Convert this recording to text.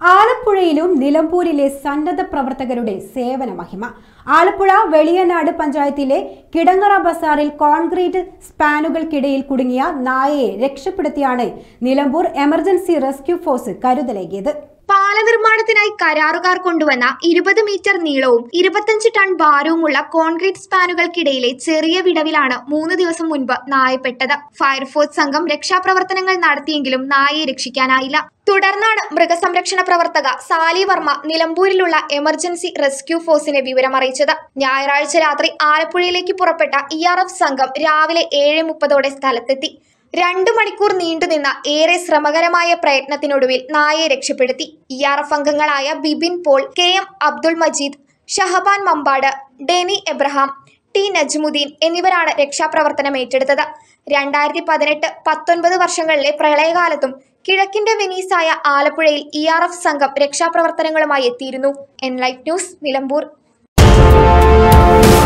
ആലപ്പുഴയിലും നിലമ്പൂരിലെ സന്നദ്ധ പ്രവർത്തകരുടെ സേവന മഹിമ ആലപ്പുഴ വെളിയനാട് പഞ്ചായത്തിലെ കിടങ്ങറ ബസാറിൽ കോൺക്രീറ്റ് സ്പാനുകൾക്കിടയിൽ കുടുങ്ങിയ നായയെ രക്ഷപ്പെടുത്തിയാണ് നിലമ്പൂർ എമർജൻസി റെസ്ക്യൂ ഫോഴ്സ് കരുതലേകിയത് പാല നിർമ്മാണത്തിനായി കരാറുകാർ കൊണ്ടുവന്ന ഇരുപത് മീറ്റർ നീളവും ഇരുപത്തഞ്ച് ടൺ ഭാരവുമുള്ള കോൺക്രീറ്റ് സ്പാനുകൾക്കിടയിലെ ചെറിയ വിടവിലാണ് മൂന്ന് ദിവസം മുൻപ് നായപ്പെട്ടത് ഫയർഫോഴ്സ് സംഘം രക്ഷാപ്രവർത്തനങ്ങൾ നടത്തിയെങ്കിലും നായയെ രക്ഷിക്കാനായില്ല തുടർന്നാണ് മൃഗസംരക്ഷണ പ്രവർത്തക സാലി വർമ്മ നിലമ്പൂരിലുള്ള എമർജൻസി റെസ്ക്യൂ ഫോഴ്സിനെ വിവരമറിയിച്ചത് ഞായറാഴ്ച രാത്രി ആലപ്പുഴയിലേക്ക് പുറപ്പെട്ട ഇ ആർ എഫ് സംഘം രാവിലെ ഏഴ് മുപ്പതോടെ സ്ഥലത്തെത്തി രണ്ടു മണിക്കൂർ നീണ്ടുനിന്ന ഏറെ ശ്രമകരമായ പ്രയത്നത്തിനൊടുവിൽ നായയെ രക്ഷപ്പെടുത്തി ഇ ആർ എഫ് അംഗങ്ങളായ Bibin Paul K M Abdul Majeed Shahban Mampad Deny Abraham T Najmuddin എന്നിവരാണ് രക്ഷാപ്രവർത്തനം ഏറ്റെടുത്തത് രണ്ടായിരത്തി പതിനെട്ട് പത്തൊൻപത് വർഷങ്ങളിലെ പ്രളയകാലത്തും കിഴക്കിന്റെ വെനീസായ ആലപ്പുഴയിൽ ഇ ആർ എഫ് സംഘം രക്ഷാപ്രവർത്തനങ്ങളുമായി എത്തിയിരുന്നു എൻ ലൈറ്റ് ന്യൂസ് നിലമ്പൂർ